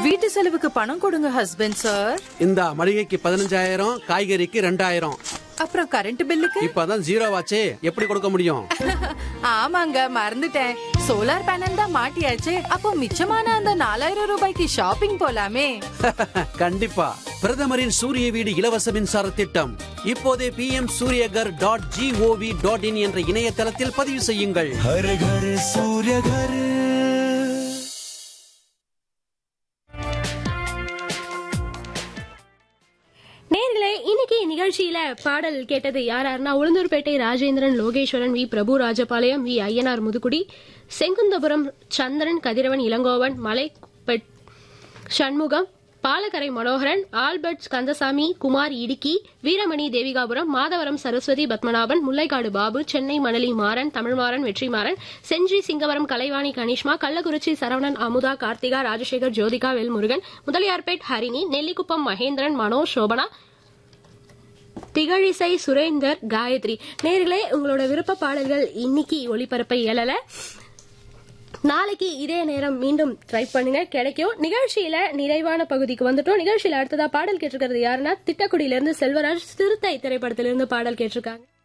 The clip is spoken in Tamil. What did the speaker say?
வீட்டு செலவுக்கு பணம் கொடுங்க ஹஸ்பண்ட் சார் இந்த மளிகைக்கு பதினஞ்சாயிரம் காய்கறிக்கு ரெண்டாயிரம் அப்புறம் கரண்ட் பில்லுக்கு இப்பதான் ஜீரோ ஆச்சே எப்படி கொடுக்க முடியும் ஆமாங்க மறந்துட்டேன் சோலார் பேனல் தான் மாட்டியாச்சு அப்போ மிச்சமான அந்த நாலாயிரம் ரூபாய்க்கு ஷாப்பிங் போலாமே கண்டிப்பா பிரதமரின் சூரிய வீடு இலவச மின்சார திட்டம் இப்போதே P M Surya Ghar dot gov dot in என்ற இணையதளத்தில் பதிவு செய்யுங்கள் हर घर सूर्य घर நேர்களே இன்னைக்கு நிகழ்ச்சியில பாடல் கேட்டது யார் யாருன்னா Ulundurpet Rajendran Lokeswaran V Prabhu Rajapalayam V Ayyanar Muthukudi Senguntapuram Chandran Kathiravan Ilangovan Malai Shanmugam Palakkarai Manoharan Albert Kandasamy Kumar Idukki Veeramani Devikapuram Madhavaram Saraswathi Padmanabhan Mullaikadu Babu Chennai Manali Maran Tamilmaran Vetrimaran Gingee Singavaram Kalaivani Kanishma Kallakurichi Saravanan Amudha Karthika Rajasekar Jyothika Velmurugan Mudaliarpet Harini Nellikuppam Mahendran Manoj Shobana Thigazhisai Surender Gayathri நேர்களே உங்களோட விருப்ப பாடல்கள் இன்னைக்கு ஒளிபரப்ப இயலல நாளைக்கு இதே நேரம் மீண்டும் ட்ரை பண்ணுங்க கிடைக்கும் நிகழ்ச்சியில நிறைவான பகுதிக்கு வந்துட்டோம் நிகழ்ச்சியில அடுத்ததா பாடல் கேட்டிருக்கிறது யாருன்னா திட்டக்குடியில இருந்து செல்வராஜ் சிறுத்தை திரைப்படத்திலிருந்து பாடல் கேட்டிருக்காங்க